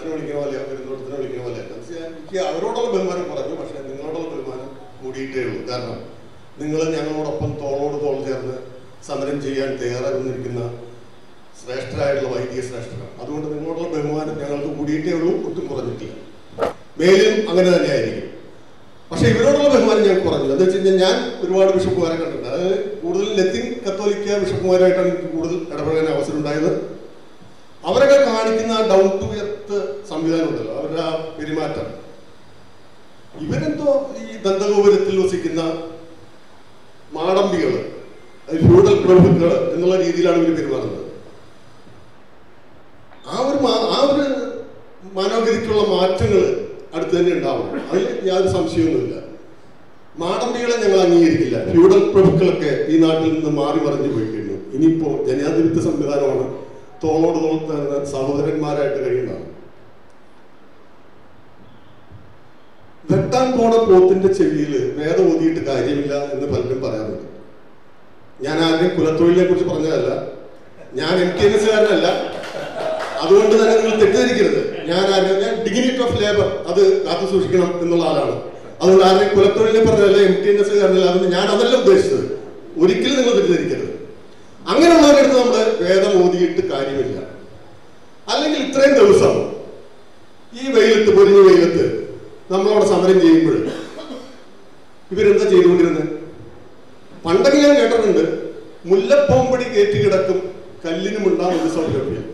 മാഷിനെ വിളിക്കണ പോലെ പെരുന്തോട്ടത്തിനെ വിളിക്കണ പോലെ എനിക്ക് അവരോടുള്ള ബഹുമാനം കുറഞ്ഞു പക്ഷെ നിങ്ങളോടുള്ള ബഹുമാനം കൂടിയിട്ടേ ഉള്ളൂ കാരണം നിങ്ങൾ ഞങ്ങളോടൊപ്പം തോളോട് തോൾ ചേർന്ന് സമരം ചെയ്യാൻ തയ്യാറാകുന്നിരിക്കുന്ന ശ്രേഷ്ഠരായിട്ടുള്ള വൈദിക ശ്രേഷ്ഠരാണ് അതുകൊണ്ട് നിങ്ങളോടുള്ള ബഹുമാനം ഞങ്ങൾക്ക് കൂടിയിട്ടേ ഉള്ളൂ ഒട്ടും കുറഞ്ഞിട്ടില്ല മേലും അങ്ങനെ തന്നെയായിരിക്കും പക്ഷെ ഇവരോടുള്ള ബഹുമാനം ഞാൻ കുറഞ്ഞു എന്താ വെച്ച് കഴിഞ്ഞാൽ ഞാൻ ഒരുപാട് ബിഷപ്പുമാരെ കണ്ടിട്ടുണ്ട് അത് കൂടുതൽ ലത്തിൻ കത്തോലിക്ക ബിഷപ്പുമാരായിട്ടാണ് എനിക്ക് കൂടുതൽ ഇടപെടാൻ അവസരം ഉണ്ടായത് അവരൊക്കെ കാണിക്കുന്ന ഡൗൺ ടു എർത്ത് സംവിധാനം ഉണ്ടല്ലോ അവരുടെ ആ പെരുമാറ്റം ഇവരെന്തോ ഈ ദന്തഗോപുരത്തിൽ വസിക്കുന്ന മാടമ്പികൾ ഫ്യൂഡൽ പ്രഭുക്കൾ എന്നുള്ള രീതിയിലാണ് ഇവർ പെരുമാറുന്നത് ആ ഒരു മാ- ആ ഒരു മനോഗതിക്കുള്ള മാറ്റങ്ങൾ അടുത്ത് തന്നെ ഉണ്ടാവും അതിൽ യാതൊരു സംശയമൊന്നുമില്ല മാടമ്പികളെ ഞങ്ങൾ അംഗീകരിക്കില്ല ഫ്യൂഡൽ പ്രഭുക്കളൊക്കെ ഈ നാട്ടിൽ നിന്ന് മാറി മറിഞ്ഞു പോയി കഴിഞ്ഞു ഇനിയിപ്പോ ജനാധിപത്യ സംവിധാനമാണ് തോളോട് തോൾ തരുന്ന സഹോദരന്മാരായിട്ട് കഴിയുന്നതാണ് വെട്ടാൻ പോണ പോത്തിന്റെ ചെവിയിൽ വേദം ഓതിയിട്ട് കാര്യമില്ല എന്ന് പലരും പറയാറുണ്ട് ഞാൻ ആരുടെയും കുലത്തൊഴിലിനെ കുറിച്ച് പറഞ്ഞതല്ല ഞാൻ എം ടി എൻ എസ്കാരനല്ല അതുകൊണ്ട് തന്നെ നിങ്ങൾ തെറ്റിദ്ധരിക്കരുത് ഞാൻ ആരും ഞാൻ ഡിഗ്നിറ്റി ഓഫ് ലേബർ അത് കാത്തു സൂക്ഷിക്കണം എന്നുള്ള ആളാണ് അതുകൊണ്ട് ആരുടെയും കുലത്തൊഴിലിനെ പറഞ്ഞതല്ല എം ടി എൻ എസ്കാരനല്ല അതുകൊണ്ട് ഞാൻ അതല്ല ഉദ്ദേശിച്ചത് ഒരിക്കലും നിങ്ങൾ തെറ്റിദ്ധരിക്കരുത് അങ്ങനെയുള്ളവരടുത്ത് നമ്മൾ വേദം ഓതിയിട്ട് കാര്യമില്ല അല്ലെങ്കിൽ ഇത്രയും ദിവസം ഈ വെയിലത്ത് പൊരിഞ്ഞ വെയിലത്ത് നമ്മളവിടെ സമരം ചെയ്യുമ്പോൾ ഇവരെന്താ ചെയ്തുകൊണ്ടിരുന്നത് പണ്ടൊക്കെ ഞാൻ കേട്ടിട്ടുണ്ട് മുല്ലപ്പോമ്പടി കയറ്റി കിടക്കും കല്ലിനും ഉണ്ടാകും ഒരു സൗകര്യം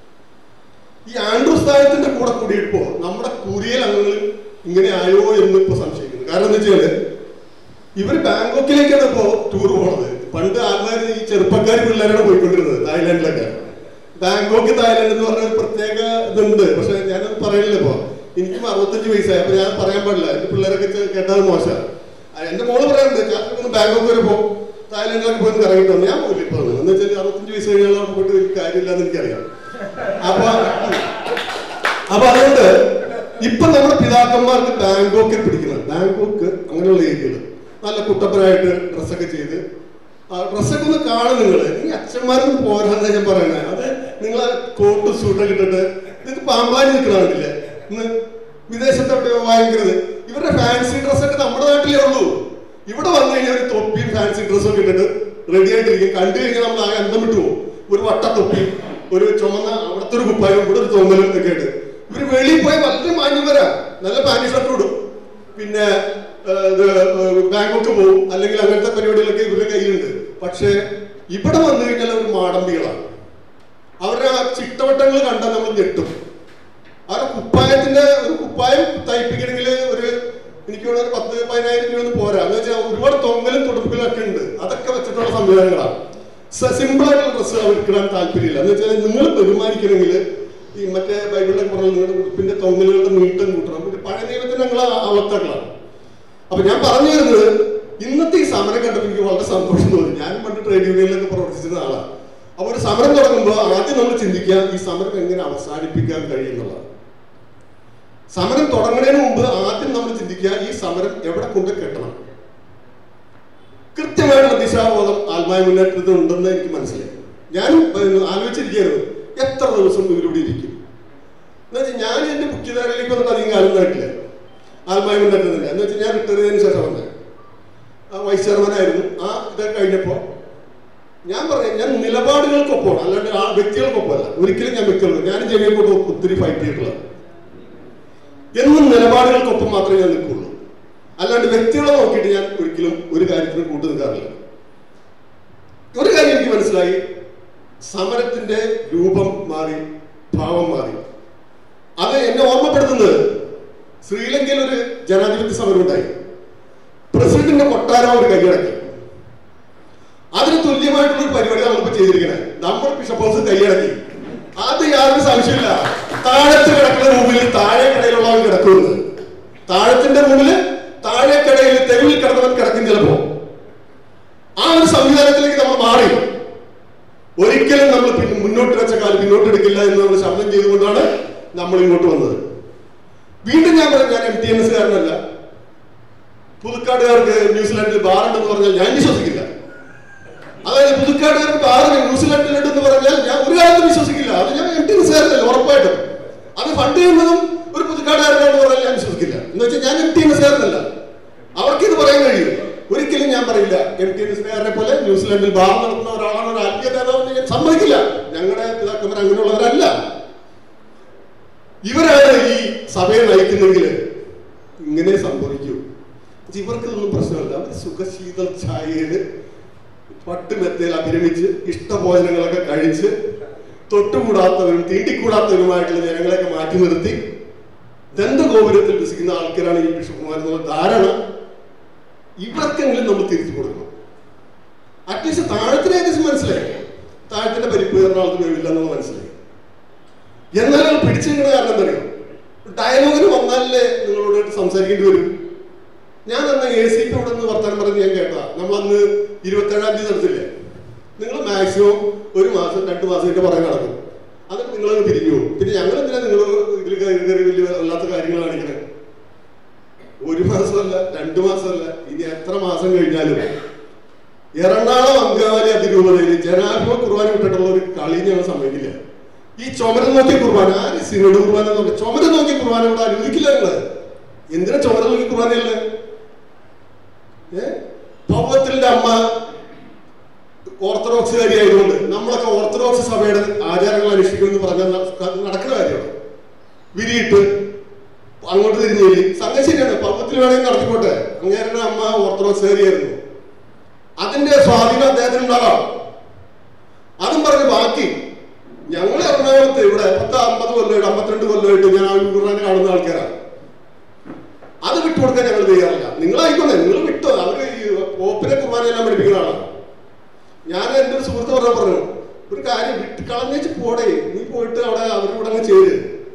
ഈ ആൻഡ്രൂസ് താഴത്തിന്റെ കൂടെ കൂടിയപ്പോ നമ്മുടെ കുറിയൽ അംഗങ്ങൾ ഇങ്ങനെ ആയോ എന്ന് ഇപ്പൊ സംശയിക്കുന്നു കാരണം എന്താ വെച്ചാല് ഇവര് ബാങ്കോക്കിലേക്കാണ് ഇപ്പോ ടൂർ പോണത് പണ്ട് ആൾക്കാർ ഈ ചെറുപ്പക്കാർ പിള്ളേരാണ് പോയിക്കൊണ്ടിരുന്നത് തായ്ലാന്റിലൊക്കെ ബാങ്കോക്ക് തായ്ലാന്റ് എന്ന് പറഞ്ഞ ഒരു പ്രത്യേക ഇതുണ്ട് പക്ഷെ ഞാനത് പറയണില്ല ഇപ്പൊ എനിക്കും അറുപത്തഞ്ച് വയസ്സായി അപ്പൊ ഞാൻ പറയാൻ പാടില്ല എന്റെ പിള്ളേരൊക്കെ ചെ- കേട്ടാൽ മോശം എന്റെ മോള് പറയാറുണ്ട് കാസർഗോഡ് ബാങ്കോക്ക് വരെ പോകും തായ്ലാന്റിലൊക്കെ പോയി കറങ്ങിട്ട് വന്നു ഞാൻ പോയില്ല ഇപ്പൊ എന്ന് വെച്ചാൽ അറുപത്തഞ്ച് വയസ്സ് കഴിഞ്ഞാൽ അവിടെ പോയിട്ട് വലിയ കാര്യമില്ല എന്ന് എനിക്കറിയാം അപ്പൊ അപ്പൊ അതുകൊണ്ട് ഇപ്പൊ നമ്മുടെ പിതാക്കന്മാർക്ക് ബാങ്കോക്കിൽ പിടിക്കുന്നത് ബാങ്കോക്ക് അങ്ങനെയുള്ള ഏരിയകൾ നല്ല കുട്ടപ്പനായിട്ട് ഡ്രസ്സൊക്കെ ചെയ്ത് ആ ഡ്രസ്സൊക്കെ ഒന്ന് കാണും നിങ്ങൾ ഈ അച്ഛന്മാരൊന്നും പോരാന്ന് ഞാൻ പറയണേ അത് നിങ്ങൾ കോട്ട് സൂട്ടൊക്കെ ഇട്ടിട്ട് നിങ്ങൾക്ക് പാമ്പാനി നിൽക്കണമെന്നില്ലേ ഇന്ന് വിദേശത്ത് എവിടെയോ വാങ്ങിക്കരുത് ഇവരുടെ ഫാൻസി ഡ്രസ്സൊക്കെ നമ്മുടെ നാട്ടിലേ ഉള്ളൂ ഇവിടെ വന്നു കഴിഞ്ഞാൽ ഒരു തൊപ്പിയും ഫാൻസി ഡ്രസ്സൊക്കെ ഇട്ടിട്ട് റെഡി ആയിട്ടിരിക്കും കണ്ടു കഴിഞ്ഞാൽ നമ്മൾ ആകെ അന്തം വിട്ടു പോകും ഒരു വട്ട തൊപ്പി ഒരു ചുമന്ന അവിടുത്തെ ഒരു കുപ്പായം ഇവിടെ ഒരു തോന്നലും ഒക്കെ ആയിട്ട് ഇവര് വെളിയിൽ പോയി വലിയ മാന്യം വരാ നല്ല പാന്റ് ഷർട്ട് ഇടും പിന്നെ ആ, ഇത് ബാങ്കോക്ക് പോകും അല്ലെങ്കിൽ അങ്ങനത്തെ പരിപാടികളൊക്കെ ഇവരുടെ കയ്യിലുണ്ട് പക്ഷേ ഇവിടെ വന്നു കഴിഞ്ഞാൽ അവർ മാടമ്പികളാണ് അവരുടെ ആ ചിട്ടവട്ടങ്ങൾ കണ്ടാൽ നമ്മൾ ഞെട്ടും അവരുടെ കുപ്പായത്തിന്റെ ഒരു കുപ്പായം തയ്പ്പിക്കണമെങ്കിൽ ഒരു എനിക്ക് തോന്നുന്നു ഒരു പത്ത് പതിനായിരം രൂപ ഒന്നും പോരാ എന്ന് വെച്ചാൽ ഒരുപാട് തൊങ്ങലും തുടുപ്പിലും ഒക്കെ ഉണ്ട് അതൊക്കെ വെച്ചിട്ടുള്ള സംവിധാനങ്ങളാണ് സിമ്പിൾ ആയിട്ടുള്ള ഡ്രസ്സ് അവർക്ക് ഇടാൻ താല്പര്യമില്ല എന്ന് വെച്ചാൽ നിങ്ങൾ ബഹുമാനിക്കണമെങ്കിൽ ഈ മറ്റേ ബൈബിളിലൊക്കെ പറഞ്ഞ നിങ്ങളുടെ ഉടുപ്പിന്റെ തൊങ്ങലുകളുടെ നീട്ടം കൂട്ടണം ഇത് പഴയ നിയമത്തിന് ഞങ്ങൾ അവസ്ഥകളാണ് അപ്പൊ ഞാൻ പറഞ്ഞു വരുന്നത് ഇന്നത്തെ ഈ സമരം കണ്ടപ്പോൾ എനിക്ക് വളരെ സന്തോഷം തോന്നി ഞാൻ പണ്ട് ട്രേഡ് യൂണിയനിലൊക്കെ പ്രവർത്തിച്ചിരുന്ന ആളാണ് അപ്പൊ ഒരു സമരം തുടങ്ങുമ്പോൾ ആദ്യം നമ്മൾ ചിന്തിക്കുക ഈ സമരം എങ്ങനെ അവസാനിപ്പിക്കാൻ കഴിയുന്നുള്ളതാണ് സമരം തുടങ്ങുന്നതിന് മുമ്പ് ആദ്യം നമ്മൾ ചിന്തിക്കുക ഈ സമരം എവിടെ കൊണ്ട് കെട്ടണം കൃത്യമായിട്ടുള്ള ദിശാബോധം ആത്മായ മുന്നേറ്റത്തിൽ ഉണ്ടെന്ന് എനിക്ക് മനസ്സിലായി ഞാൻ ആലോചിച്ചിരിക്കുകയായിരുന്നു എത്ര ദിവസം ഇവരിവിടെ ഇരിക്കും എന്നുവെച്ചാൽ ഞാൻ എന്റെ മുഖ്യധാരയിലേക്ക് വന്നിട്ട് അധികം കാലം ആയിട്ടില്ല ആത്മായ മുന്നേറ്റത്തില്ല എന്ന് വെച്ചാൽ ഞാൻ റിട്ടയർ ചെയ്തതിന് ശേഷം വന്നത് വൈസ് ചെയർമാൻ ആയിരുന്നു ആ ഇതൊക്കെ കഴിഞ്ഞപ്പോ ഞാൻ പറയാം ഞാൻ നിലപാടുകൾക്കൊപ്പമാണ് അല്ലാണ്ട് ആ വ്യക്തികൾക്കൊപ്പമല്ല ഒരിക്കലും ഞാൻ വ്യക്തികൾക്ക് ഞാനും ജമീൽ കൂടെ ഒത്തിരി ഫൈറ്റ് ചെയ്തിട്ടുള്ളത് എന്നും നിലപാടുകൾക്കൊപ്പം മാത്രമേ ഞാൻ നിൽക്കുള്ളൂ അല്ലാണ്ട് വ്യക്തികളെ നോക്കിയിട്ട് ഞാൻ ഒരിക്കലും ഒരു കാര്യത്തിനും കൂട്ടു നിൽക്കാറില്ല ഒരു കാര്യം എനിക്ക് മനസ്സിലായി സമരത്തിന്റെ രൂപം മാറി ഭാവം മാറി അത് എന്നെ ഓർമ്മപ്പെടുത്തുന്നത് ശ്രീലങ്കയിൽ ഒരു ജനാധിപത്യ സമരം ഉണ്ടായി പ്രസിഡന്റിന്റെ കൊട്ടാരം അവർ കൈയടക്കി അതിന് തുല്യമായിട്ടുള്ള ഒരു പരിപാടി നമ്മളിപ്പോ ചെയ്തിരിക്കുന്നത് നമ്മൾ ബിഷപ്പ് ഹൗസ് കൈയടക്കി അത് യാതൊരു സംശയമില്ല താഴത്ത് കിടക്കുന്ന റൂമിൽ താഴേക്കടയിലുള്ളവൻ കിടക്കുന്നത് താഴത്തിന്റെ റൂമില് താഴേക്കടയിൽ തെരുവിൽ കിടന്നവൻ കിടക്കും ചിലപ്പോ ആ ഒരു സംവിധാനത്തിലേക്ക് നമ്മൾ മാറി ഒരിക്കലും നമ്മൾ പിന്നെ മുന്നോട്ട് വെച്ച കാലം പിന്നോട്ട് എടുക്കില്ല എന്ന് നമ്മൾ ശബ്ദം ചെയ്തുകൊണ്ടാണ് നമ്മൾ ഇങ്ങോട്ട് വന്നത് വീണ്ടും ഞാൻ പറഞ്ഞു ഞാൻ എം ടി എൻ എസ് കാരനല്ല പുതുക്കാടുകാർക്ക് ന്യൂസിലാൻഡിൽ ബാറുണ്ടെന്ന് പറഞ്ഞാൽ ഞാൻ വിശ്വസിക്കില്ല അതായത് പുതുക്കാടുകാർക്ക് ബാറ് ന്യൂസിലാൻഡിലുണ്ടെന്ന് പറഞ്ഞാൽ ഞാൻ ഒരു കാലത്തും വിശ്വസിക്കില്ല അത് ഞാൻ എം ടി എസ് കാരനല്ല ഉറപ്പായിട്ടും അത് ഫണ്ട് ചെയ്യുന്നതും ഒരു പുതുക്കാടുകാരനാണെന്ന് പറഞ്ഞാൽ ഞാൻ വിശ്വസിക്കില്ല എന്ന് വെച്ചാൽ ഞാൻ എം ടി എസ്കാരനല്ല അവർക്ക് ഇത് പറയാൻ കഴിയും ഒരിക്കലും ഞാൻ പറയില്ല എം ടി എസ്കാരനെ പോലെ ന്യൂസിലാൻഡിൽ ബാർ നടത്തുന്ന ഒരാളാണ് ഒരു ആത്മീയ നേതാവെന്ന് ഞാൻ സമ്മതിക്കില്ല ഞങ്ങളുടെ പിതാക്കന്മാർ അങ്ങനെയുള്ളവരല്ല ഇവരാണ് ഈ സഭയെ നയിക്കുന്നെങ്കിൽ ഇങ്ങനെ സംഭവിക്കൂ ഇവർക്ക് ഇതൊന്നും പ്രശ്നമല്ല അവർ സുഖശീതൾ ഛായയില് പട്ടുമെത്തയിൽ അഭിരമിച്ച് ഇഷ്ടഭോജനങ്ങളൊക്കെ കഴിച്ച് തൊട്ടുകൂടാത്തവരും തീണ്ടിക്കൂടാത്തവരുമായിട്ടുള്ള ജനങ്ങളെയൊക്കെ മാറ്റി നിർത്തി ദന്തഗോപുരത്തിൽ വിസിക്കുന്ന ആൾക്കാരാണ് ഈ ബിഷപ്പുമാരെന്നുള്ള ധാരണ ഇവർക്കെങ്കിലും നമ്മൾ തിരിച്ചു കൊടുക്കണം അറ്റ്ലീസ്റ്റ് താഴത്തിന് ഏകദേശം മനസ്സിലായി താഴത്തിന്റെ പരിപ്പ് എറണാകുളത്ത് വേവില്ല എന്നുള്ളത് മനസ്സിലായി എന്നാലും പിടിച്ചിരിക്കുന്ന കാരണം എന്താ അറിയോ ഡയലോഗിന് വന്നാലേ നിങ്ങളോട് സംസാരിക്കേണ്ടി വരും ഞാൻ അന്ന് എ സി പി ഇവിടെ നിന്ന് വർത്താനം പറഞ്ഞ് ഞാൻ കേട്ടാ നമ്മൾ അന്ന് ഇരുപത്തേഴാം തീയതി നടത്തില്ലേ നിങ്ങൾ മാക്സിമം ഒരു മാസം രണ്ട് മാസം കഴിഞ്ഞ് പറയാൻ നടക്കും എന്നിട്ട് നിങ്ങളങ്ങ് പിരിഞ്ഞു പോകും പിന്നെ ഞങ്ങൾ എന്തിനാ നിങ്ങൾ ഇതിൽ കയറി കയറി വലിയ അല്ലാത്ത കാര്യങ്ങൾ കാണിക്കുന്നത് ഒരു മാസമല്ല രണ്ടു മാസമല്ല ഇനി എത്ര മാസം കഴിഞ്ഞാലും എറണാകുളം അങ്കമാലി അതിരൂപതയിൽ ജനാധിപത്യ കുർബാന വിട്ടിട്ടുള്ള ഒരു കളി ഞങ്ങൾ സമ്മതിക്കില്ല ഈ ചുമരം നോക്കിയ കുർബാന ആര് സിനോട് കുർബാന നോക്കി ചുമരം നോക്കിയ കുർബാന ഇവിടെ അനുവദിക്കില്ല നിങ്ങള് എന്തിനാ ചുമരം നോക്കി കുർബാനയല്ലേ ഏ പൗവത്തിന്റെ അമ്മ ഓർത്തഡോക്സുകാരി ആയതുകൊണ്ട് നമ്മളൊക്കെ ഓർത്തഡോക്സ് സഭയുടെ ആചാരങ്ങൾ അനുഷ്ഠിക്കുമെന്ന് പറഞ്ഞാൽ ന- നടക്കുന്ന കാര്യമാണ് വിരിയിട്ട് അങ്ങോട്ട് തിരിഞ്ഞേലി സംഗതി ശരിയാണ് പൗവത്തിൽ വേണമെങ്കിൽ നടത്തിക്കോട്ടെ അങ്ങേരുടെ അമ്മ ഓർത്തഡോക്സുകാരിയായിരുന്നു അതിന്റെ സ്വാധീനം അദ്ദേഹത്തിന് ഉണ്ടാകാം അതും പറഞ്ഞ് ബാക്കി ഞങ്ങൾ എറണാകുളത്ത് ഇവിടെ പത്ത് അമ്പത് കൊല്ലമായിട്ട് അമ്പത്തിരണ്ട് കൊല്ലമായിട്ട് ഞാൻ ആ ഖുർആൻ കാണുന്ന ആൾക്കാരാണ് അത് വിട്ടുകൊടുക്കാൻ ഞങ്ങൾ തയ്യാറില്ല നിങ്ങളായിക്കോട്ടെ നിങ്ങൾ വിട്ടോ അവര് ഈ പോപ്പിനെ കുർബാനയെല്ലാം പഠിപ്പിക്കുന്ന ആളാണ് ഞാൻ എൻ്റെ ഒരു സുഹൃത്ത് പറഞ്ഞ പറഞ്ഞു ഒരു കാര്യം വിട്ട് കളഞ്ഞേച്ച് പോടേ നീ പോയിട്ട് അവിടെ അവരുടെ കൂടെ അങ്ങ് ചേര്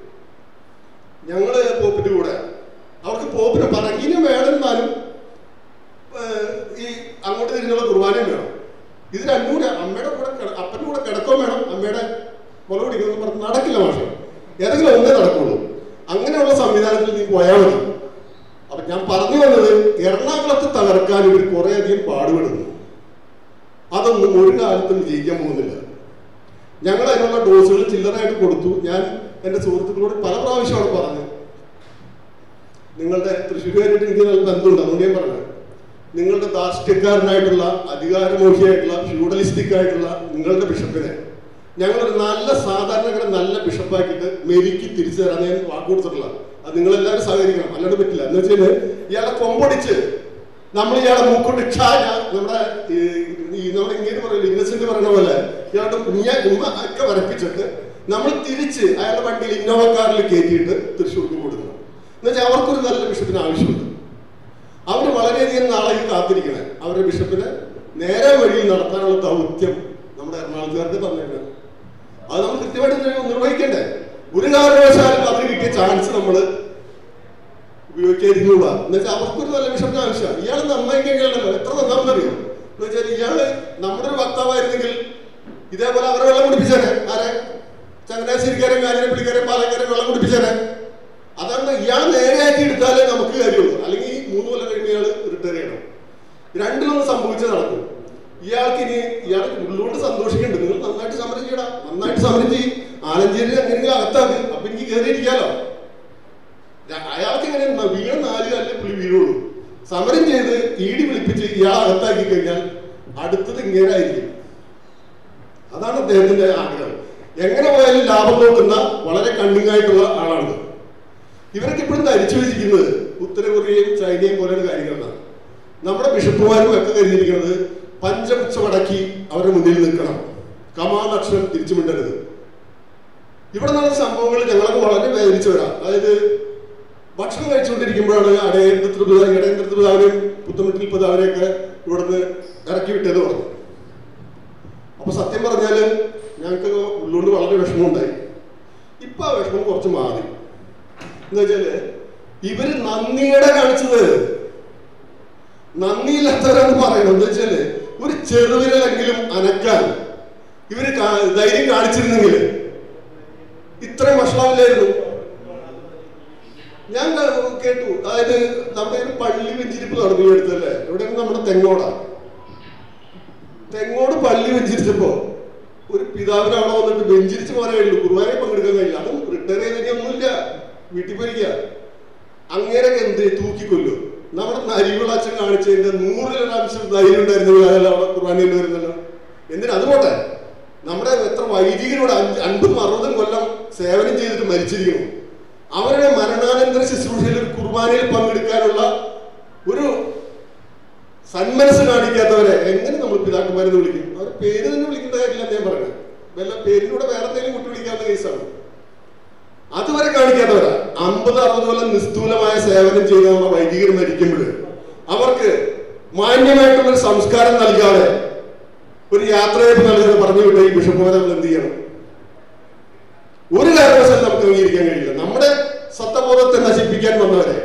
ഞങ്ങള് പോപ്പിന്റെ കൂടെ അവർക്ക് പോപ്പിനെ പറകിനും വേണമെന്നാലും ഏഹ്, ഈ അങ്ങോട്ട് തിരിഞ്ഞുള്ള കുർബാനയും വേണം ഇത് രണ്ടും കൂടെ അമ്മയുടെ കൂടെ കിട- അപ്പൻ്റെ കൂടെ കിടക്കവും വേണം അമ്മയുടെ മുല പിടിക്കുന്നു പറഞ്ഞ് നടക്കില്ല മാഷെ ഏതെങ്കിലും ഒന്നേ നടക്കുള്ളൂ അങ്ങനെയുള്ള സംവിധാനത്തിൽ നീ പോയാൽ മതി അപ്പൊ ഞാൻ പറഞ്ഞു വന്നത് എറണാകുളത്ത് തകർക്കാൻ ഇവർ കുറേയധികം പാടുപെടുന്നു അതൊന്നും ഒരു കാലത്തും ജയിക്കാൻ പോകുന്നില്ല ഞങ്ങൾ അതിനുള്ള ഡോസുകൾ ചില്ലറയായിട്ട് കൊടുത്തു ഞാൻ എൻ്റെ സുഹൃത്തുക്കളോട് പല പ്രാവശ്യമാണ് പറഞ്ഞത് നിങ്ങളുടെ തൃശ്ശൂരുകാരായിട്ട് എനിക്ക് നല്ല ബന്ധമുണ്ട് അതുകൊണ്ട് ഞാൻ പറഞ്ഞത് നിങ്ങളുടെ ധാർഷ്ട്യക്കാരനായിട്ടുള്ള അധികാരമോഹിയായിട്ടുള്ള ഫ്യൂഡലിസ്റ്റിക് ആയിട്ടുള്ള നിങ്ങളുടെ ബിഷപ്പിനെ ഞങ്ങളൊരു നല്ല സാധാരണക്കാരെ നല്ല ബിഷപ്പാക്കിയിട്ട് മെരിക്ക് തിരിച്ചു തരാൻ ഞാൻ വാക്ക് കൊടുത്തിട്ടുള്ള അത് നിങ്ങളെല്ലാവരും സഹകരിക്കണം അല്ലാണ്ട് പറ്റില്ല എന്ന് വെച്ചാൽ ഇയാളെ കൊമ്പൊടിച്ച് നമ്മൾ ഇയാളെ മൂക്കൊണ്ട് ക്ഷായ നമ്മുടെ ഈ ഈ നമ്മുടെ ഇങ്ങനെ പറയില്ല ഇന്നസെന്റ് പറയുന്ന പോലെ ഇയാളുടെ കുഞ്ഞ ഉമ്മ ഒക്കെ വരപ്പിച്ചിട്ട് നമ്മൾ തിരിച്ച് അയാളുടെ വണ്ടിയിൽ ഇന്നോവ കാറിൽ കയറ്റിയിട്ട് തൃശ്ശൂർക്ക് കൊടുക്കണം എന്നുവെച്ചാൽ അവർക്കൊരു നല്ല ബിഷപ്പിന് ആവശ്യമുണ്ട് അവർ വളരെയധികം നാളായി കാത്തിരിക്കണേ അവരുടെ ബിഷപ്പിനെ നേരെ വഴിയിൽ നടത്താനുള്ള ദൗത്യം നമ്മുടെ എറണാകുളത്തുകാർക്ക് തന്നേക്കണം അത് നമ്മൾ കൃത്യമായിട്ട് നിർ- നിർവഹിക്കണ്ടേ ഒരു കാരണവശാലും അതിന് കിട്ടിയ ചാൻസ് നമ്മൾ ഉപയോഗിക്കാതിരുന്നൂടാ എന്നുവെച്ചാൽ അവർക്കൊരു നല്ല ബിഷപ്പിന് ആവശ്യമാണ് ഇയാൾ നന്നായി കഴിഞ്ഞാലല്ലോ എത്ര നന്നാമെന്നറിയോ എന്ന് വെച്ചാൽ ഇയാള് നമ്മുടെ ഒരു വക്താവായിരുന്നെങ്കിൽ ഇതേപോലെ അവരെ വെള്ളം കുടിപ്പിച്ചേനെ ആരെ ചങ്ങനാശ്ശേരിക്കാരെ കാഞ്ഞിരപ്പള്ളിക്കാരെ പാലക്കാരെ വെള്ളം കുടിപ്പിച്ചേനെ അതാണ് ഇയാൾ നേരെയാക്കി എടുത്താലേ നമുക്ക് കാര്യമുള്ളൂ അല്ലെങ്കിൽ ഈ മൂന്ന് കൊല്ലം കഴിഞ്ഞ് ഇയാൾ റിട്ടയർ ചെയ്യണം രണ്ടിലൊന്ന് സംഭവിച്ചത് നടക്കും ഇയാൾക്ക് ഇനി ഇയാൾ ഉള്ളുകൊണ്ട് സന്തോഷിക്കുന്നുണ്ട് നിങ്ങൾ നന്നായിട്ട് സമരം ചെയ്യടാ നന്നായിട്ട് സമരം ചെയ്യും ആലഞ്ചേരി എങ്ങനെയെങ്കിലും അകത്താക്ക് അപ്പൊ എനിക്ക് കയറിയിരിക്കാലോ ര- അയാൾക്ക് ഇങ്ങനെ ന- വീണ നാല് കാലിലെ പുള്ളി വീഴുള്ളൂ സമരം ചെയ്ത് ഈടി വിളിപ്പിച്ച് ഇയാൾ അകത്താക്കി കഴിഞ്ഞാൽ അടുത്തത് ഇങ്ങനെ ആയിരിക്കും അതാണ് അദ്ദേഹത്തിന്റെ ആഗ്രഹം എങ്ങനെ പോയാലും ലാഭം നോക്കുന്ന വളരെ കണ്ണിങ് ആയിട്ടുള്ള ആളാണ് ഇവരൊക്കെ ഇപ്പോഴും ധരിച്ചു വെച്ചിരിക്കുന്നത് ഉത്തര കൊറിയയും ചൈനയും പോലെയുള്ള കാര്യങ്ങളാണ് നമ്മുടെ ബിഷപ്പുമാരും ഒക്കെ കരുതിയിരിക്കുന്നത് പഞ്ചമുച്ച മടക്കി അവരുടെ മുന്നിൽ നിൽക്കണം കമാനക്ഷരം തിരിച്ചു മിണ്ടരുത് ഇവിടെ നടന്ന സംഭവങ്ങൾ ഞങ്ങളൊക്കെ വളരെ വേദനിച്ചവരാ അതായത് ഭക്ഷണം കഴിച്ചുകൊണ്ടിരിക്കുമ്പോഴാണ് അടയേന്ദ്ര ത്രിപിതാ ഇടയേന്ദ്ര ത്രിപിതാവിനെയും പുത്തമട്ടിൽ പിതാവിനെയൊക്കെ ഇവിടുന്ന് ഇറക്കി വിട്ടത് പറഞ്ഞു അപ്പൊ സത്യം പറഞ്ഞാല് ഞങ്ങൾക്ക് ഉള്ളുകൊണ്ട് വളരെ വിഷമമുണ്ടായി ഇപ്പൊ ആ വിഷമം കുറച്ച് മാറി എന്ന് വെച്ചാല് ഇവര് നന്ദിയുടെ കാണിച്ചത് നന്ദിയില്ലാത്തവരാന്ന് പറയണം എന്താ വെച്ചാല് ഒരു ചെറുവിരലെങ്കിലും അനക്കാൻ ഇവര് കാ- ധൈര്യം കാണിച്ചിരുന്നെങ്കിൽ ഇത്രയും വഷളാവില്ലായിരുന്നു ഞാൻ ക- കേട്ടു അതായത് നമ്മുടെ ഒരു പള്ളി വെഞ്ചിരിപ്പ് നടന്നു ഈ അടുത്തല്ലേ എവിടെയാണ് നമ്മുടെ തെങ്ങോടാ തെങ്ങോട് പള്ളി വെഞ്ചിരിച്ചപ്പോ ഒരു പിതാവിന് അവിടെ വന്നിട്ട് വെഞ്ചിരിച്ച് പോരാ ഉള്ളൂ കുർബാനയിൽ പങ്കെടുക്കാൻ കഴിയില്ല അതും റിട്ടയർ ചെയ്തിട്ട് ഒന്നുമില്ല വീട്ടിൽ പോയിരിക്കുക അങ്ങേരൊക്കെ എന്ത് തൂക്കിക്കൊല്ലു നമ്മുടെ നരിവിള അച്ഛൻ കാണിച്ചതിന്റെ നൂറിലൊരംശം ധൈര്യം ഉണ്ടായിരുന്നു അയാൾ അവിടെ കുർബാനയിൽ വരുന്നല്ലോ എന്തിനാ അത് പോട്ടെ നമ്മുടെ എത്ര വൈദികരോട് അഞ്ച് അൻപതും അറുപതും കൊല്ലം സേവനം ചെയ്തിട്ട് മരിച്ചിരിക്കുന്നു അവരുടെ മരണാനന്തര ശുശ്രൂഷയിൽ ഒരു കുർബാനയിൽ പങ്കെടുക്കാനുള്ള ഒരു സന്മനസ് കാണിക്കാത്തവരെ എങ്ങനെ നമ്മൾ പിതാക്കന്മാരെന്ന് വിളിക്കും അവർ പേര് തന്നെ വിളിക്കേണ്ട കാര്യമില്ല ഞാൻ പറയുന്നത് വല്ല പേരിലൂടെ വേറെ എന്തെങ്കിലും കുട്ടി വിളിക്കാവുന്ന കേസാണ് അതുവരെ കാണിക്കാത്തവരാ അമ്പത് അറുപത് കൊല്ലം നിസ്തൂലമായ സേവനം ചെയ്ത നമ്മുടെ വൈദികർ മരിക്കുമ്പോൾ അവർക്ക് മാന്യമായിട്ടുള്ള ഒരു സംസ്കാരം നൽകാതെ ഒരു യാത്രയപ്പ് നൽകുന്നത് പറഞ്ഞു വിട്ട ഈ ബിഷപ്പുമാരെ നമ്മൾ എന്ത് ചെയ്യണം ഒരു കാരണവശാലും നമുക്ക് അംഗീകരിക്കാൻ കഴിയില്ല നമ്മുടെ സത്തബോധത്തെ നശിപ്പിക്കാൻ വന്നവരെ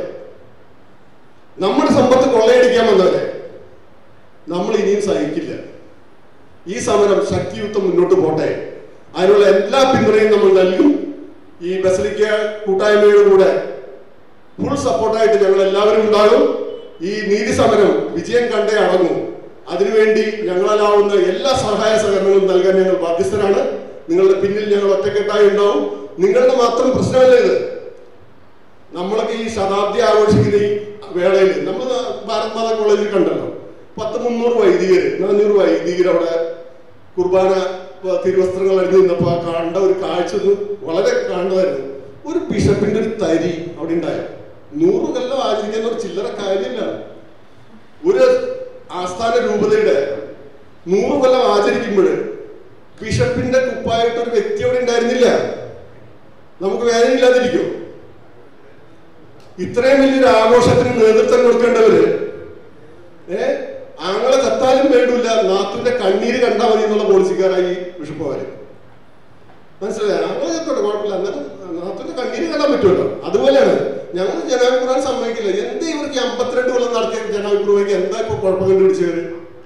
നമ്മുടെ സമ്പത്ത് കൊള്ളയടിക്കാൻ വന്നവരെ നമ്മൾ ഇനിയും സഹിക്കില്ല ഈ സമരം ശക്തിയുക്തം മുന്നോട്ട് പോട്ടെ അതിനുള്ള എല്ലാ പിന്തുണയും നമ്മൾ നൽകും ഈ ബസലിക്ക കൂട്ടായ്മയുടെ കൂടെ ഫുൾ സപ്പോർട്ടായിട്ട് ഞങ്ങൾ എല്ലാവരും ഉണ്ടാകും ഈ നീതി സമരം വിജയം കണ്ടേ അടങ്ങും അതിനുവേണ്ടി ഞങ്ങളാലാവുന്ന എല്ലാ സഹായ സഹകരണങ്ങളും നൽകാൻ ഞങ്ങൾ ബാധ്യസ്ഥരാണ് നിങ്ങളുടെ പിന്നിൽ ഞങ്ങൾ ഒറ്റക്കെട്ടായി ഉണ്ടാവും നിങ്ങളുടെ മാത്രം പ്രശ്നമല്ല ഇത് നമ്മളൊക്കെ ഈ ശതാബ്ദി ആഘോഷിക്കുന്ന ഈ വേളയിൽ നമ്മൾ ഭാരത് മാതാ കോളേജിൽ കണ്ടല്ലോ പത്ത് മുന്നൂറ് വൈദികര് നാനൂറ് വൈദികർ അവിടെ കുർബാന വ- തിരുവസ്ത്രങ്ങൾ അണിഞ്ഞു നിന്നപ്പോ ആ കണ്ട ഒരു കാഴ്ച ഒന്ന് വളരെ കാണുന്നതായിരുന്നു ഒരു ബിഷപ്പിന്റെ ഒരു തരി അവിടെ ഉണ്ടായോ നൂറ് കൊല്ലം ആചരിക്കുന്ന ഒരു ചില്ലറ കാര്യമില്ല ഒരു ആസ്ഥാന രൂപതയുടെ നൂറ് കൊല്ലം ആചരിക്കുമ്പോൾ ബിഷപ്പിന്റെ കുപ്പായിട്ട് ഒരു വ്യക്തി അവിടെ ഉണ്ടായിരുന്നില്ല നമുക്ക് വേദനയില്ലാതിരിക്കും ഇത്രയും വലിയൊരു ആഘോഷത്തിന് നേതൃത്വം കൊടുക്കേണ്ടവര് ഏ ആങ്ങളെ ചത്താലും വേണ്ടില്ല നാത്തിന്റെ കണ്ണീര് കണ്ടാൽ മതി എന്നുള്ള പോളിസിക്കാരായി ബിഷപ്പുമാര് മനസ്സിലായോ ആങ്ങളെ ചത്തോട്ടെ കുഴപ്പമില്ല എന്നാലും നാത്തിന്റെ കണ്ണീര് കാണാൻ പറ്റുമല്ലോ അതുപോലെയാണ് ഞങ്ങൾ ജനാഭിപ്രായം സമ്മതിക്കില്ല എന്ത് ഇവർക്ക് ഈ അമ്പത്തിരണ്ട് കൊല്ലം നടത്തിയ ജനാഭിപ്രായം എന്താ ഇപ്പൊ കുഴപ്പം കണ്ടുപിടിച്ചവര്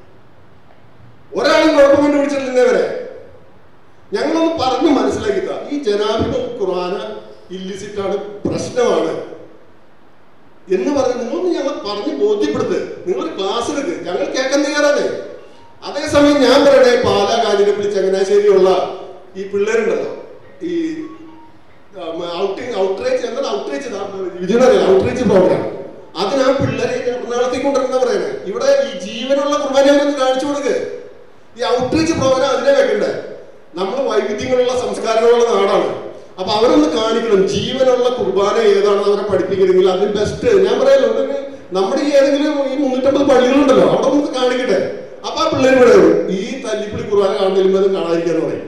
ഒരാളും കുഴപ്പം കണ്ടുപിടിച്ചിട്ടില്ലവരെ ഞങ്ങളൊന്ന് പറഞ്ഞ് മനസ്സിലാക്കിത്ത ഈ ജനാധിപത്യ ഖുർആന ഇല്ലിസിറ്റ് ആണ് പ്രശ്നമാണ് എന്ന് പറഞ്ഞ് നിങ്ങളൊന്ന് ഞങ്ങൾ പറഞ്ഞ് ബോധ്യപ്പെടുത്ത് നിങ്ങൾ ക്ലാസ് എടുക്ക് ഞങ്ങൾ കേൾക്കാൻ തയ്യാറാണ് അതേസമയം ഞാൻ പറയണേ പാലാ കാഞ്ഞിരപ്പള്ളി ചങ്ങനാശ്ശേരിയുള്ള ഈ പിള്ളേരുണ്ടല്ലോ ഈ ഔട്ടിങ് ഔട്ട്റേച്ച് എന്താണ് ഔട്ട്റേച്ച് വിജയനഗരം ഔട്ട്റേച്ച് പ്രോഗ്രാം അതിന് ആ പിള്ളേരെ എറണാകുളത്തേക്ക് കൊണ്ടുവരുന്ന പറയുന്നത് ഇവിടെ ഈ ജീവനുള്ള കുർബാന അവരൊന്ന് കാണിച്ചു കൊടുക്ക് ഈ ഔട്ട്റീച്ച് പ്രോഗ്രാം അതിനെ വെക്കണ്ടേ നമ്മൾ വൈവിധ്യങ്ങളുള്ള സംസ്കാരങ്ങളുള്ള നാടാണ് അപ്പൊ അവരൊന്ന് കാണിക്കണം ജീവനുള്ള കുർബാന ഏതാണെന്ന് അവരെ പഠിപ്പിക്കണമെങ്കിൽ അതിന് ബെസ്റ്റ് ഞാൻ പറയാലോ ഉടനെ നമ്മുടെ ഈ ഏതെങ്കിലും ഈ മുന്നൂറ്റമ്പത് പള്ളികളുണ്ടല്ലോ അവിടെ ഒന്ന് കാണിക്കട്ടെ അപ്പൊ ആ പിള്ളേർ ഇവിടെ വരും ഈ തല്ലിപ്പള്ളി കുർബാന കാണുന്നതിലും അത് കാണാതിരിക്കാന്ന് പറയും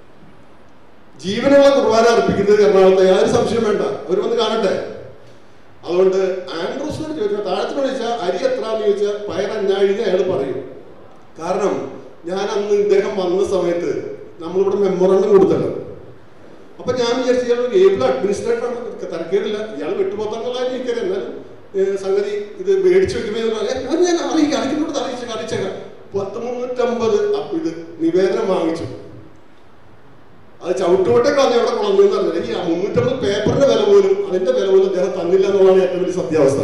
ജീവനുള്ള കുർബാന അർപ്പിക്കുന്നത് എറണാകുളത്തെ യാതൊരു സംശയം വേണ്ട അവർ വന്ന് കാണട്ടെ അതുകൊണ്ട് ആൻഡ്രൂസിനോട് ചോദിച്ചാൽ താഴത്തിനോട് ചോദിച്ചാൽ അരി എത്രാന്ന് ചോദിച്ചാൽ പയറഞ്ഞാഴിന്ന് അയാൾ പറയും കാരണം ഞാൻ അന്ന് ഇദ്ദേഹം വന്ന സമയത്ത് നമ്മളിവിടെ മെമ്മോറണ്ടം കൊടുത്തല്ലോ അപ്പൊ ഞാൻ വിചാരിച്ചു ഇയാൾ ഒരു ഏബിൾ അഡ്മിനിസ്ട്രേറ്റർ ആണ് തരക്കേടില്ല ഇയാൾ വിട്ടുപോത്തെന്നുള്ള എനിക്കറിയാം എന്നാലും ഏഹ്, സംഗതി ഇത് മേടിച്ചു വെക്കുമ്പോൾ ഞാൻ ഞാൻ അറിയിക്കാം അറിയിക്കുന്നോട് അറിയിച്ചേക്കാം അറിയിച്ചേക്കാം പത്ത് മുന്നൂറ്റമ്പത് അപ്പൊ ഇത് നിവേദനം വാങ്ങിച്ചു അത് ചവിട്ടുകൊട്ടെ കളഞ്ഞ അവിടെ കളഞ്ഞു എന്ന് പറഞ്ഞാൽ ഈ മുന്നൂറ്റമ്പത് പേപ്പറിന്റെ വില പോലും അതിന്റെ വില പോലും അദ്ദേഹം തന്നില്ല എന്നുള്ളതാണ് ഏറ്റവും വലിയ സത്യാവസ്ഥ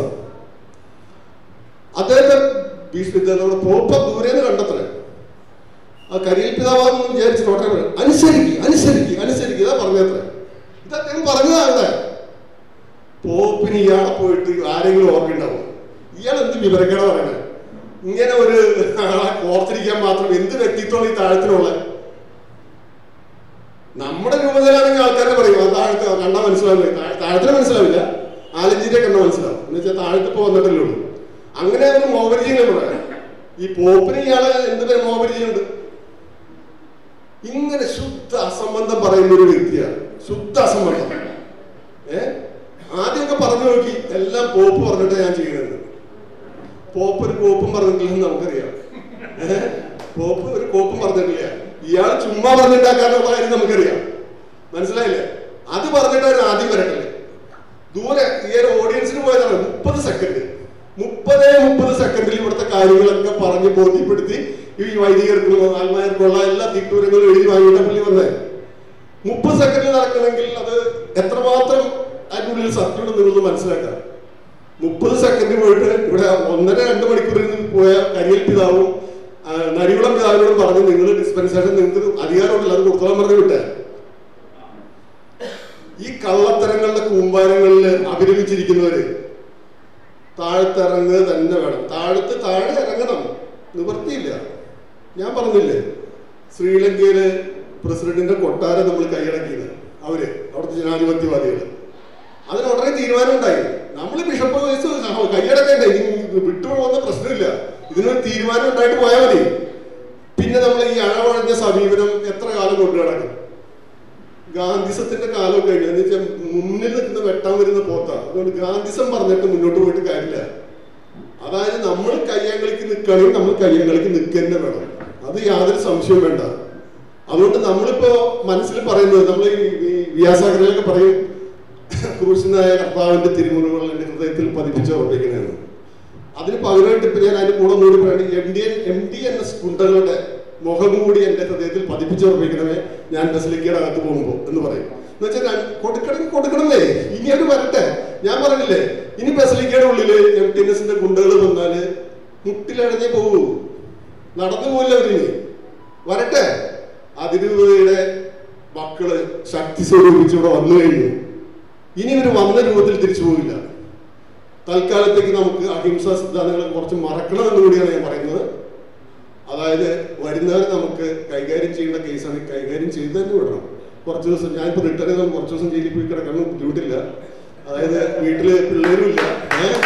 അദ്ദേഹത്തെ ഭീഷണി നമ്മുടെ പോപ്പ ദൂരേന്ന് കണ്ടത്രേ ആ കരിയൽ പിതാവാന്ന് വിചാരിച്ച് കോട്ടയം പറയും അനുസരിക്കുക അനുസരിക്കുക അനുസരിക്കുക ഇതാ പറഞ്ഞത്രേ ഇത് അദ്ദേഹം പറഞ്ഞതാണ് പോപ്പിന് ഇയാളെ പോയിട്ട് ആരെങ്കിലും ഓർമ്മയുണ്ടാവും ഇയാൾ എന്ത് വിവരക്കേട പറയണേ ഇങ്ങനെ ഒരു ആളെ ഓർത്തിരിക്കാൻ മാത്രം എന്ത് വ്യക്തിത്വമാണ് ഈ താഴത്തിനുള്ള നമ്മുടെ രൂപത്തിലാണെങ്കിൽ ആൾക്കാരെ പറയും അത് താഴത്ത് കണ്ടാൽ മനസ്സിലാവില്ല താഴ- താഴത്തിന് മനസ്സിലാവില്ല ആലഞ്ചിന്റെ കണ്ട മനസ്സിലാവും എന്ന് വെച്ചാൽ താഴത്ത് ഇപ്പൊ വന്നിട്ടല്ലേ ഉള്ളൂ അങ്ങനെ ഒരു മോപരിചയം പറയാം ഈ പോപ്പിന് ഇയാളെ എന്ത് പേര് മോപരിചയമുണ്ട് ഇങ്ങനെ ശുദ്ധ അസംബന്ധം പറയുന്ന ഒരു വ്യക്തിയാണ് ശുദ്ധ അസംബന്ധം ഏ ആദ്യമൊക്കെ പറഞ്ഞു നോക്കി എല്ലാം പോപ്പ് പറഞ്ഞിട്ട് ഞാൻ ചെയ്യുന്നത് പോപ്പ് ഒരു കോപ്പും പറഞ്ഞിട്ടില്ലെന്ന് നമുക്കറിയാം ഏ? പോപ്പ് ഒരു കോപ്പും പറഞ്ഞിട്ടില്ല ഇയാൾ ചുമ്മാ പറഞ്ഞിട്ടാക്കാനുള്ള കാര്യം നമുക്കറിയാം മനസ്സിലായില്ലേ അത് പറഞ്ഞിട്ടാണ് ആദ്യം വരട്ടില്ലേ ദൂരെ ഈ ഒരു ഓഡിയൻസിന് പോയതാണ് മുപ്പത് സെക്കൻഡ് മുപ്പതേ മുപ്പത് സെക്കൻഡിൽ ഇവിടുത്തെ കാര്യങ്ങളൊക്കെ പറഞ്ഞ് ബോധ്യപ്പെടുത്തി ഈ വൈദികർക്കും ആത്മാർക്കുള്ള എല്ലാ തിട്ടൂരങ്ങളും എഴുതി വാങ്ങിയിട്ട് പുള്ളി വന്നേ മുപ്പത് സെക്കൻഡിൽ നടക്കണമെങ്കിൽ അത് എത്രമാത്രം അതിൻ്റെ ഉള്ളിൽ സത്യമുണ്ടെന്ന് നിങ്ങൾ മനസ്സിലാക്കാം മുപ്പത് സെക്കൻഡ് പോയിട്ട് ഇവിടെ ഒന്നര രണ്ട് മണിക്കൂറിൽ നിന്ന് പോയ കരിയൽ പിതാവും ആ, നരികുളം പിതാവിനോട് പറഞ്ഞു നിങ്ങൾ ഡിസ്പെൻസേഷൻ നിങ്ങൾക്ക് അധികാരമുണ്ടല്ലോ അത് കൊടുത്തോളം പറഞ്ഞു വിട്ടേ ഈ കള്ളത്തരങ്ങളുടെ കൂമ്പാരങ്ങളിൽ അഭിരമിച്ചിരിക്കുന്നവര് താഴത്തിറങ്ങുക തന്നെ വേണം താഴത്ത് താഴെ ഇറങ്ങണം നിവൃത്തിയില്ല ഞാൻ പറഞ്ഞില്ലേ ശ്രീലങ്കയില് പ്രസിഡന്റിന്റെ കൊട്ടാരം നമ്മൾ കൈയടക്കിയത് അവര് അവിടുത്തെ ജനാധിപത്യവാദികൾ അതിന് ഉടനെ തീരുമാനം ഉണ്ടായി നമ്മൾ ബിഷപ്പ് വയസ്സ് കൈയടക്കണ്ടേ ഇനി വിട്ടുപോകുന്ന പ്രശ്നമില്ല ഇതിനൊരു തീരുമാനം ഉണ്ടായിട്ട് പോയാൽ മതി പിന്നെ നമ്മൾ ഈ അഴവഴഞ്ഞ സമീപനം എത്ര കാലം കൊണ്ടു നടക്കും ഗാന്ധിസത്തിന്റെ കാലം കഴിഞ്ഞു എന്ന് വെച്ചാൽ മുന്നിൽ നിൽക്കുന്ന വെട്ടാൻ വരുന്ന പോത്താണ് അതുകൊണ്ട് ഗാന്ധിസം പറഞ്ഞിട്ട് മുന്നോട്ട് പോയിട്ട് കാര്യമില്ല അതായത് നമ്മൾ കയ്യാങ്കളിക്ക് നിൽക്കുകയാണെങ്കിൽ നമ്മൾ കയ്യാങ്കളിക്ക് നിൽക്കുക തന്നെ വേണം അത് യാതൊരു സംശയവും വേണ്ട അതുകൊണ്ട് നമ്മളിപ്പോ മനസ്സിൽ പറയുന്നത് നമ്മൾ ഈ വ്യാസാഗ്രയിലൊക്കെ പറയും ക്രൂശനായ കർത്താവിന്റെ തിരുമുറിവുകൾ എന്റെ ഹൃദയത്തിൽ പതിപ്പിച്ച് ഉറപ്പിക്കുന്നതെന്ന് അതിന് പകരമായിട്ട് ഇപ്പൊ ഞാൻ അതിന്റെ കൂടെ ഒന്നുകൂടി പറയുന്നത് M D N M D N S കുണ്ടകളുടെ മുഖം കൂടി എന്റെ ഹൃദയത്തിൽ പതിപ്പിച്ച് ഉറപ്പിക്കണമേ ഞാൻ ബസിലിക്കയുടെ അകത്ത് പോകുമ്പോൾ എന്ന് പറയും എന്ന് വെച്ചാൽ കൊടുക്കണം കൊടുക്കണമേ ഇനി അത് വരട്ടെ ഞാൻ പറഞ്ഞില്ലേ ഇനി ബസിലിക്കയുടെ ഉള്ളില് എം ടി എൻ എസിന്റെ ഗുണ്ടകൾ വന്നാല് മുട്ടിലടഞ്ഞേ പോകൂ നടന്നു പോകില്ല അവരിനി വരട്ടെ അതിരൂപയുടെ മക്കള് ശക്തി സ്വരൂപിച്ച് ഇവിടെ വന്നു കഴിഞ്ഞു ഇനി ഇവർ വന്ന രൂപത്തിൽ തിരിച്ചു പോകില്ല തൽക്കാലത്തേക്ക് നമുക്ക് അഹിംസാ സിദ്ധാന്തങ്ങളെ കുറച്ച് മറക്കണമെന്ന് കൂടിയാണ് ഞാൻ പറയുന്നത് അതായത് വരുന്നവരെ നമുക്ക് കൈകാര്യം ചെയ്യേണ്ട കേസാണ് കൈകാര്യം ചെയ്ത് തന്നെ വിടണം കുറച്ച് ദിവസം ഞാനിപ്പോൾ റിട്ടയർ ചെയ്താൽ കുറച്ച് ദിവസം ജയിലിൽ പോയി കിടക്കണം ബുദ്ധിമുട്ടില്ല അതായത് വീട്ടില് പിള്ളേരും ഇല്ല ഏഹ്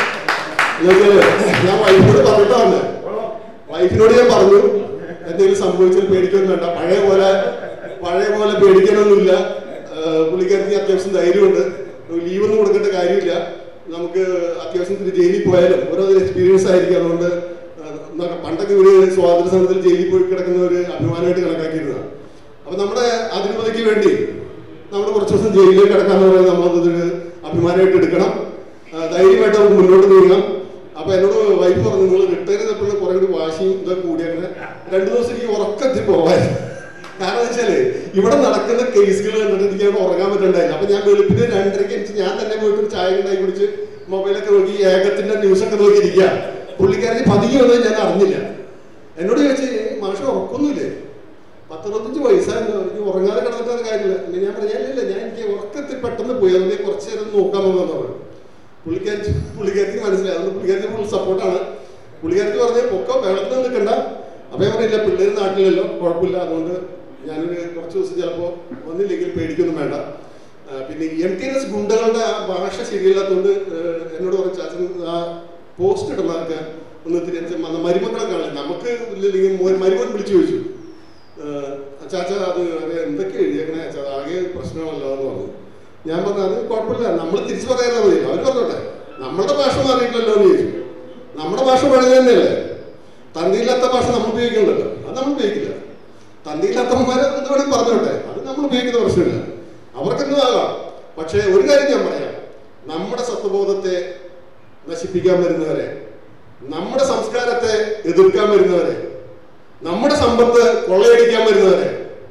ഞാൻ വൈഫിനോട് പറഞ്ഞിട്ടാണ് വൈഫിനോട് ഞാൻ പറഞ്ഞു എന്തെങ്കിലും സംഭവിച്ചാൽ പേടിക്കൊന്നും വേണ്ട പഴയ പോലെ പഴയ പോലെ പേടിക്കാനൊന്നുമില്ല ഏഹ് പുള്ളിക്കാരത്തിന് അത്യാവശ്യം ധൈര്യമുണ്ട് ലീവൊന്നും കൊടുക്കേണ്ട കാര്യമില്ല നമുക്ക് അത്യാവശ്യത്തിന് ജയിലിൽ പോയാലും ഓരോ എക്സ്പീരിയൻസ് ആയിരിക്കും അതുകൊണ്ട് ഏഹ് എന്നൊക്കെ പണ്ടൊക്കെ ഒരു സ്വാതന്ത്ര്യ സമരത്തിൽ ജയിലിൽ പോയി കിടക്കുന്ന ഒരു അഭിമാനമായിട്ട് കണക്കാക്കിയിരുന്നതാണ് അപ്പൊ നമ്മുടെ അതിരൂപതയ്ക്ക് വേണ്ടി നമ്മൾ കുറച്ച് ദിവസം ജയിലിൽ കിടക്കാന്ന് പറയുന്നത് നമ്മളതൊരു അഭിമാനമായിട്ട് എടുക്കണം ആ, ധൈര്യമായിട്ട് നമുക്ക് മുന്നോട്ട് നീങ്ങാം അപ്പൊ എന്നോട് വൈഫ് പറഞ്ഞു നിങ്ങൾ റിട്ടയർ ചെയ്തപ്പോഴും കുറെ കൂടി വാശിയും ഇതൊക്കെ കൂടി അങ്ങനെ രണ്ടു ദിവസം എനിക്ക് ഉറക്കത്തിൽ പോവായിരുന്നു കാരണം എന്ന് വെച്ചാല് ഇവിടെ നടക്കുന്ന കേസുകൾ കണ്ടിട്ട് എനിക്ക് അവിടെ ഉറങ്ങാൻ പറ്റണ്ടായില്ല അപ്പൊ ഞാൻ വെളുപ്പിന് രണ്ടരയ്ക്ക് എനിക്ക് ഞാൻ തന്നെ പോയിട്ട് ഒരു ചായ ഉണ്ടായി കുടിച്ച് മൊബൈലൊക്കെ നോക്കി ഏകത്തിന്റെ ന്യൂസൊക്കെ നോക്കിയിരിക്കുക പുള്ളിക്കാരന് പതിയെ വന്നത് ഞാൻ അറിഞ്ഞില്ല എന്നോട് ചോദിച്ചു മാഷ ഉറക്കൊന്നുമില്ലേ പത്തറുപത്തഞ്ച് വയസ്സായിരുന്നു എനിക്ക് ഉറങ്ങാതെ കിടന്നിട്ട് കാര്യമില്ല പിന്നെ ഞാൻ പറഞ്ഞില്ല ഞാൻ എനിക്ക് ഉറക്കത്തിൽ പെട്ടെന്ന് പോയി അതുകൊണ്ട് കുറച്ച് നേരം നോക്കാൻ വന്നു പറഞ്ഞു പുള്ളിക്കാരി പുള്ളിക്കാരിക്ക് മനസ്സിലായി അതുകൊണ്ട് പുള്ളിക്കാരിക്ക് ഫുൾ സപ്പോർട്ടാണ് പുള്ളിക്കാരിക്ക് പറഞ്ഞ പൊക്കം വെള്ളത്തിൽ നിൽക്കണ്ട അപ്പൊ ഞാൻ പറഞ്ഞില്ല പിള്ളേർ നാട്ടിലല്ലോ കുഴപ്പമില്ല അതുകൊണ്ട് ഞാനൊരു കുറച്ച് ദിവസം ചിലപ്പോൾ വന്നില്ലെങ്കിൽ പേടിക്കൊന്നും വേണ്ട ആ, പിന്നെ എം ടി എസ് ഗുണ്ടകളുടെ ആ ഭാഷ ശരിയല്ലാത്തതുകൊണ്ട് ഏഹ്, എന്നോട് പറഞ്ഞു ചാച്ചൻ ആ പോസ്റ്റ് ഇടുന്നതൊക്കെ ഒന്ന് തിരിച്ച് മരുമക്കളെ കാണില്ല നമുക്ക് ഇല്ലെങ്കിൽ മോൻ- മരുമോൻ വിളിച്ചു ചോദിച്ചു ഏഹ്, ചാച്ച അത് അത് എന്തൊക്കെ എഴുതിയേക്കണേ ചാച്ച അത് ആകെ പ്രശ്നമാണല്ലോ എന്ന് പറഞ്ഞു ഞാൻ പറഞ്ഞു അത് കുഴപ്പമില്ല നമ്മൾ തിരിച്ചു പറയാൻ മതി അവർ പറഞ്ഞോട്ടെ നമ്മളുടെ ഭാഷ മാറിയിട്ടില്ലല്ലോ എന്ന് ചോദിച്ചു നമ്മുടെ ഭാഷ പഴയ തന്നെയല്ലേ തന്തിയില്ലാത്ത ഭാഷ നമ്മൾ ഉപയോഗിക്കണ്ടല്ലോ അത് നമ്മൾ ഉപയോഗിക്കില്ല തന്തിയില്ലാത്തവന്മാരെ എന്ത് വേണമെങ്കിൽ പറഞ്ഞോട്ടെ അത് നമ്മൾ ഉപയോഗിക്കുന്ന പ്രശ്നമില്ല അവർക്കെന്തും ആകാം പക്ഷേ ഒരു കാര്യം ഞാൻ പറയാം നമ്മുടെ സത്വബോധത്തെ നശിപ്പിക്കാൻ വരുന്നവരെ നമ്മുടെ സംസ്കാരത്തെ എതിർക്കാൻ വരുന്നവരെ നമ്മുടെ സമ്പത്ത് കൊള്ളയടിക്കാൻ വരുന്നവരെ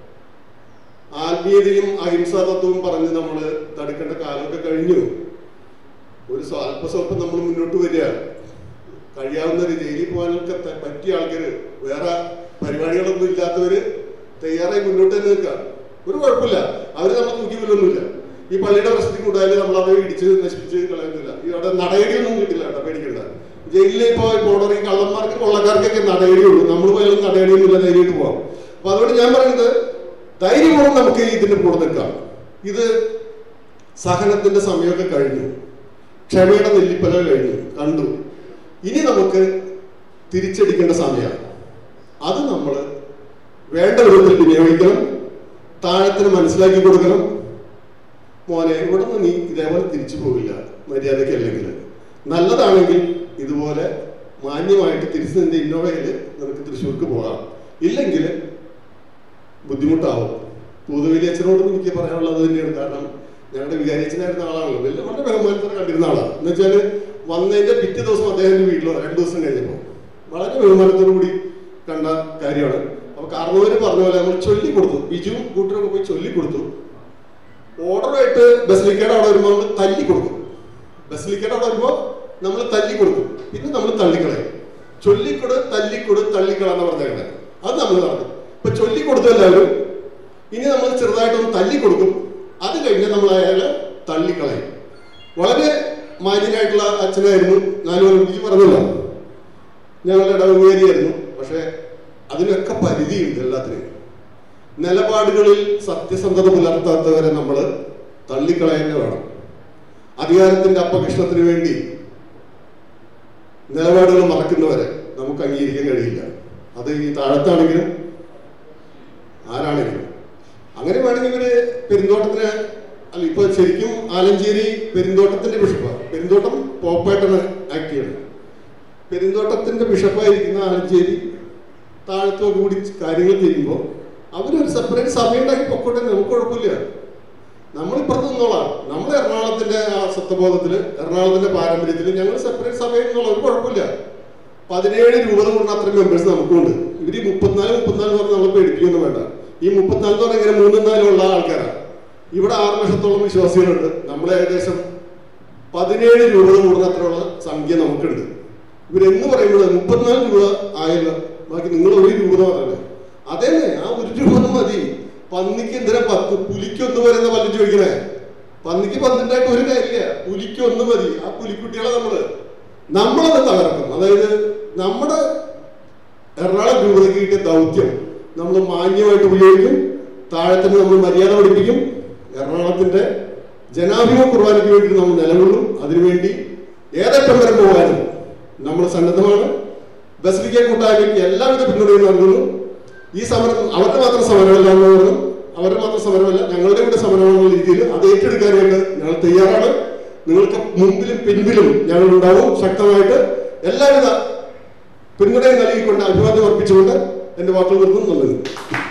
ആത്മീയതയും അഹിംസാ തത്വവും പറഞ്ഞ് നമ്മൾ തടുക്കേണ്ട കാലമൊക്കെ കഴിഞ്ഞു ഒരു സ്വ- അല്പസ്വല്പം നമ്മൾ മുന്നോട്ട് വരിക കഴിയാവുന്ന ഒരു ജയിലിൽ പോകാനൊക്കെ ത- പറ്റിയ ആൾക്കാർ വേറെ പരിപാടികളൊന്നും ഇല്ലാത്തവര് തയ്യാറായി മുന്നോട്ട് തന്നെ നിൽക്കുക ഒരു കുഴപ്പമില്ല അവര് നമ്മൾ തൂക്കി കൊല്ലൊന്നുമില്ല ഈ പള്ളിയുടെ പ്രശ്നത്തിൽ ഉണ്ടായാലും നമ്മൾ അവരെ ഇടിച്ച് നശിപ്പിച്ച് കളയുന്നില്ല ഈ അവിടെ നടയടിയൊന്നും കിട്ടില്ല കേട്ടോ പേടിക്കണ്ട ജയിലിൽ ഇപ്പോ ബോർഡർ ഈ കള്ളന്മാർക്ക് കൊള്ളക്കാർക്കൊക്കെ നടയടിയുള്ളൂ നമ്മൾ പോയാലും നടയടിയൊന്നുമില്ല ധൈര്യമായിട്ട് പോവാം അപ്പൊ അതുകൊണ്ട് ഞാൻ പറയുന്നത് ധൈര്യപൂർവ്വം നമുക്ക് ഇതിന്റെ കൂടെ നിൽക്കാം ഇത് സഹനത്തിന്റെ സമയമൊക്കെ കഴിഞ്ഞു ക്ഷമയുടെ നെല്ലിപ്പല കഴിഞ്ഞു കണ്ടു ഇനി നമുക്ക് തിരിച്ചടിക്കേണ്ട സമയമാണ് അത് നമ്മൾ വേണ്ട വിധത്തിൽ വിനിയോഗിക്കണം താഴത്തിന് മനസ്സിലാക്കി കൊടുക്കണം മോനെ ഇവിടെ നിന്ന് നീ ഇതേപോലെ തിരിച്ചു പോകില്ല മര്യാദയ്ക്ക് അല്ലെങ്കിൽ നല്ലതാണെങ്കിൽ ഇതുപോലെ മാന്യമായിട്ട് തിരിച്ച് നിന്റെ ഇന്നോവയിൽ നിനക്ക് തൃശ്ശൂർക്ക് പോകാം ഇല്ലെങ്കിൽ ബുദ്ധിമുട്ടാവും പൂതവേലി അച്ഛനോടും എനിക്ക് പറയാനുള്ളത് തന്നെയാണ് കാരണം ഞങ്ങളുടെ വികാരിച്ചനായിരുന്ന ആളാണല്ലോ വലിയ വളരെ ബഹുമാനത്തോടെ കണ്ടിരുന്ന ആളാണ് എന്ന് വെച്ചാൽ വന്നതിന്റെ പിറ്റേ ദിവസം അദ്ദേഹത്തിന്റെ വീട്ടിലോ രണ്ടു ദിവസം കഴിഞ്ഞപ്പോൾ വളരെ ബഹുമാനത്തോടു കൂടി കണ്ട കാര്യമാണ് അപ്പൊ കാരണവര് പറഞ്ഞ പോലെ നമ്മൾ ചൊല്ലിക്കൊടുത്തു ബിജുവും കൂട്ടരൊക്കെ പോയി ചൊല്ലിക്കൊടുത്തു ഓർഡറായിട്ട് ബസ്ലിക്കയുടെ അവിടെ വരുമ്പോൾ നമ്മൾ തല്ലി കൊടുക്കും ബസ്ലിക്കയുടെ അവിടെ വരുമ്പോൾ നമ്മൾ തല്ലി കൊടുക്കും പിന്നെ നമ്മൾ തള്ളിക്കളയും ചൊല്ലിക്കൊട് തല്ലിക്കൊട് തള്ളിക്കള എന്ന് പറഞ്ഞേക്കണേ അത് നമ്മൾ നടക്കും ഇപ്പൊ ചൊല്ലിക്കൊടുത്തു എല്ലാവരും ഇനി നമ്മൾ ചെറുതായിട്ടൊന്ന് തല്ലി കൊടുക്കും അത് കഴിഞ്ഞ് നമ്മൾ അയാളെ തള്ളിക്കളയും വളരെ മാന്യനായിട്ടുള്ള അച്ഛനായിരുന്നു നാലു കൊല്ലം പറഞ്ഞല്ലോ ഞങ്ങളുടെ ഇടവങ്ങേരിയായിരുന്നു പക്ഷെ അതിനൊക്കെ പരിധിയുണ്ട് എല്ലാത്തിനും നിലപാടുകളിൽ സത്യസന്ധത പുലർത്താത്തവരെ നമ്മൾ തള്ളിക്കളയുക വേണം അധികാരത്തിന്റെ അപകർഷണത്തിന് വേണ്ടി നിലപാടുകൾ മറക്കുന്നവരെ നമുക്ക് അംഗീകരിക്കാൻ കഴിയില്ല അത് ഈ താഴത്താണെങ്കിലും ആരാണെങ്കിലും അങ്ങനെ വേണമെങ്കിൽ ഇവര് പെരുന്തോട്ടത്തിന് അല്ല ഇപ്പൊ ശരിക്കും ആലഞ്ചേരി പെരുന്തോട്ടത്തിന്റെ ബിഷപ്പാണ് പെരുന്തോട്ടം പോപ്പായിട്ടാണ് ആക്ട് ചെയ്യുന്നത് പെരുന്തോട്ടത്തിന്റെ ബിഷപ്പായിരിക്കുന്ന ആലഞ്ചേരി താഴത്തൊക്കെ കൂടി കാര്യങ്ങൾ തിരിയുമ്പോൾ അവരൊരു സെപ്പറേറ്റ് സഭ ഉണ്ടാക്കി പൊക്കോട്ടെ നമുക്ക് കുഴപ്പമില്ല നമ്മൾ ഇപ്പുറത്ത് നിന്നോളാം നമ്മൾ എറണാകുളത്തിന്റെ ആ സത്യബോധത്തില് എറണാകുളത്തിന്റെ പാരമ്പര്യത്തിൽ ഞങ്ങൾ സെപ്പറേറ്റ് സഭയിൽ നിന്നുള്ള ഒരു കുഴപ്പമില്ല പതിനേഴ് രൂപ കൊണ്ട് അത്രയും മെമ്പേഴ്സ് നമുക്കുണ്ട് ഇവര് ഈ മുപ്പത്തിനാല് മുപ്പത്തിനാല് പറഞ്ഞ് നമ്മൾ പേടിപ്പിക്കൊന്നും വേണ്ട ഈ മുപ്പത്തിനാല് എന്ന് പറഞ്ഞാൽ ഇങ്ങനെ മൂന്നും നാലും ഉള്ള ആൾക്കാരാണ് ഇവിടെ ആറ് ലക്ഷത്തോളം വിശ്വാസികളുണ്ട് നമ്മൾ ഏകദേശം പതിനേഴ് രൂപ കൂടുന്ന അത്രയുള്ള സംഖ്യ നമുക്കുണ്ട് ഇവരെന്ന് പറയുമ്പോൾ മുപ്പത്തിനാല് രൂപ ആയല്ലോ ബാക്കി നിങ്ങൾ ഒരു രൂപ മാത്രമല്ലേ അതേന്നെ ആ ഒരു രൂപ മതി പന്നിക്ക് എന്തിനാ പത്ത് പുലിക്ക് ഒന്ന് പറയുന്ന പലരും ചോദിക്കണേ പന്നിക്ക് പന്ത്രണ്ടായിട്ട് ഒരു കാര്യമില്ല പുലിക്ക് ഒന്ന് മതി ആ പുലിക്കുട്ടികളെ നമ്മള് നമ്മളത് തകർക്കും അതായത് നമ്മുടെ എറണാകുളം രൂപതയ്ക്ക് കിട്ടിയ ദൗത്യം നമ്മൾ മാന്യമായിട്ട് ഉപയോഗിക്കും താഴത്തിന് നമ്മൾ മര്യാദ പഠിപ്പിക്കും എറണാകുളത്തിന്റെ ജനാഭിമുഖ കുർബാനയ്ക്ക് വേണ്ടി നമ്മൾ നിലകൊള്ളും അതിനുവേണ്ടി ഏതറ്റം വരെ പോകാനും നമ്മൾ സന്നദ്ധമാണ് ബസലിക്ക കൂട്ടായ്മയ്ക്ക് എല്ലാവിധ പിന്തുണയും നൽകുന്നു ഈ സമരം അവരുടെ മാത്രം സമരമല്ല എന്ന് പറഞ്ഞു അവരുടെ മാത്രം സമരമല്ല ഞങ്ങളുടെ കൂടെ സമരമെന്ന രീതിയിൽ അത് ഏറ്റെടുക്കാനായിട്ട് ഞങ്ങൾ തയ്യാറാണ് നിങ്ങൾക്ക് മുമ്പിലും പിൻപിലും ഞങ്ങൾ ഉണ്ടാവും ശക്തമായിട്ട് എല്ലാവിധ പിന്തുണയും നൽകിക്കൊണ്ട് അഭിവാദ്യം അർപ്പിച്ചുകൊണ്ട് എന്റെ വാക്കുകൾ നിർത്തുന്നു നല്ലത്